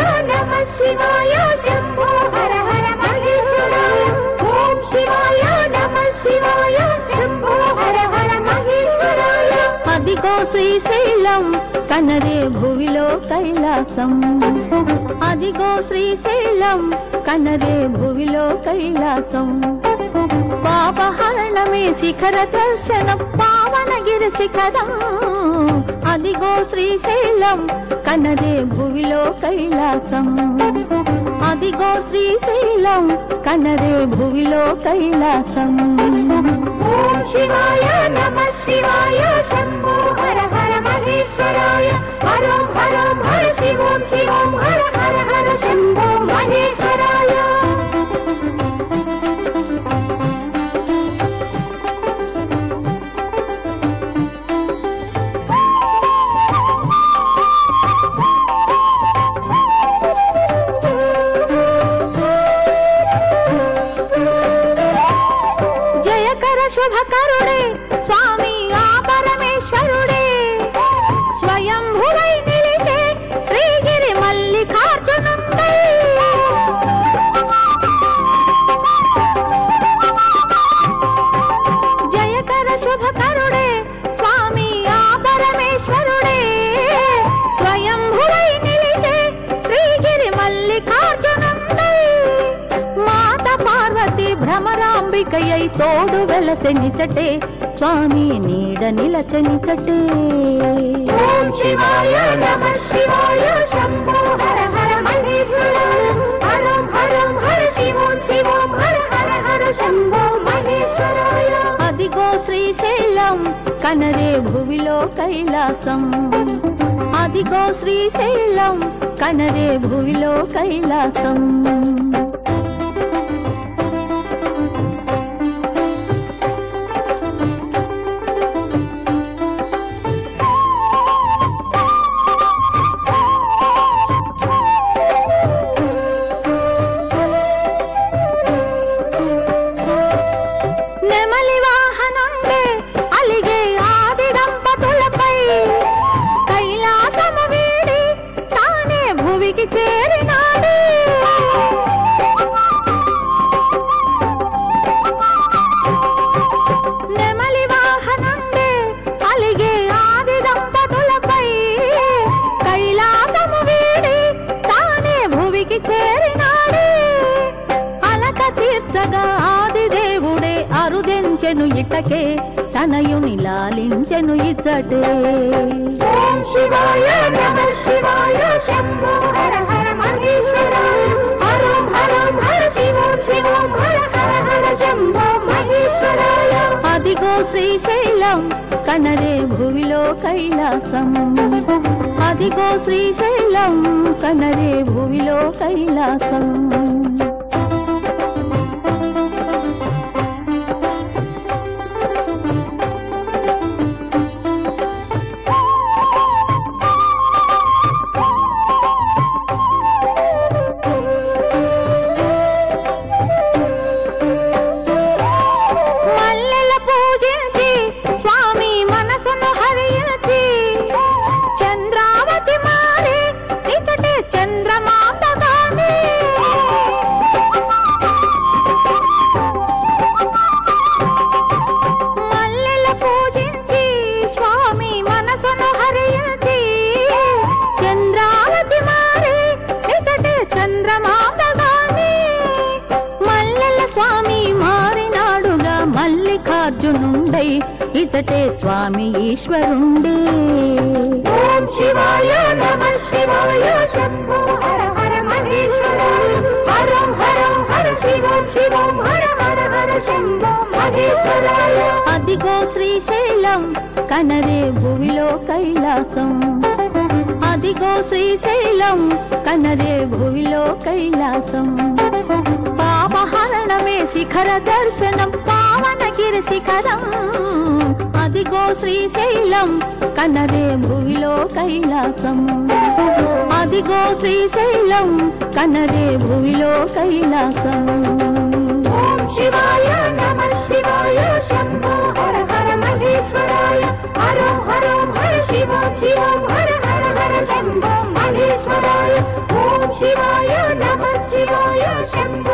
నమ శివాయ శంభో హర హర మహేశ్వరాయ ఓం శివాయ నమ శివాయ శంభో హర హర మహేశ్వరాయ అదిగో శ్రీశైలం కనరే భువిలో కైలాసం అదిగో శ్రీశైలం కనరే భువిలో కైలాసం పాపహరణమే శిఖర దర్శనం పావనగిరి శిఖరం అదిగో శ్రీశైలం కనరే భువిలో కైలాసం అదిగో శ్రీశైలం కనరే భువిలో కైలాసం ఓం శివాయ నమ శివాయ శంభో హర హర మహేశ్వరాయ హరం హరం హర శివోం శివోం హర హర హర శంభో మహేశ్వరాయ జయకర శుభకరుడే స్వామి ఆ పరమేశ్వరుడే స్వయంభువై నిలిచే శ్రీగిరి మల్లికార్జునుండై జయకర శుభకరుడే స్వామి ఆ పరమేశ్వరుడే స్వయంభువై నిలిచే శ్రీగిరి మల్లికార్జునుండై మాత పార్వతి భ్రమరాంబికయై తోడు వెలసెనిచటే స్వామి నీడ నిలచనిచటే ఓం శివాయ నమ శివాయ శంభో హర హర మహేశ్వరాయ హరం హరం హర శివోం శివోం హర హర హర శంభో మహేశ్వరాయ అదిగో శ్రీశైలం కనరే భువిలో కైలాసం అదిగో శ్రీశైలం కనరే భువిలో కైలాసం నెమలి వాహనుండే అలిగే ఆది దంపతులపై కైలాసము వీడి తానే భువికి చేరినాడే నెమలి వాహనుండే అలిగే ఆది దంపతులపై కైలాసము వీడి తానే భువికి చేరినాడే అలక తీర్చగా ఆది దేవుడే అరుదెంచెను ఇటకే తనయుని లాలించెను ఇచ్చటే ఓం శివాయ నమ శివాయ శంభో హర హర మహేశ్వరాయ హరం హరం హర శివోం శివోం హర హర హర శంభో మహేశ్వరాయ అదిగో శ్రీశైలం కనరే భువిలో కైలాసం అదిగో శ్రీశైలం కనరే భువిలో కైలాసం మల్లెల పూజించి స్వామి మనసును హరించి చంద్రావతి మారి ఇచటే చంద్రమాంబగానే మల్లెల పూజించి స్వామి మనసును హరించి చంద్రావతి మారి ఇచటే చంద్రమాంబగానే మల్లెల స్వామి మారినాడుగా మల్లికార్జునుండై ఇచటే స్వామి ఈశ్వరుండే ఓం శివాయ నమ శివాయ శంభో హర హర మహేశ్వరాయ హరం హరం హర శివోం శివోం హర హర హర శంభో మహేశ్వరాయ అదిగో శ్రీశైలం కనరే భువిలో కైలాసం అదిగో శ్రీశైలం కనరే భువిలో కైలాసం పాపహరణమే శిఖర దర్శనం పావనగిరి శిఖరం అదిగో శ్రీశైలం కనరే భువిలో కైలాసం అదిగో శ్రీశైలం కనరే భువిలో కైలాసం ఓం శివాయ నమ శివాయ శంభో హర హర మహేశ్వరాయ హరం హరం హర శివోం శివోం హర హర హర శంభో మహేశ్వరాయ ఓం శివాయ నమ శివాయ శంభో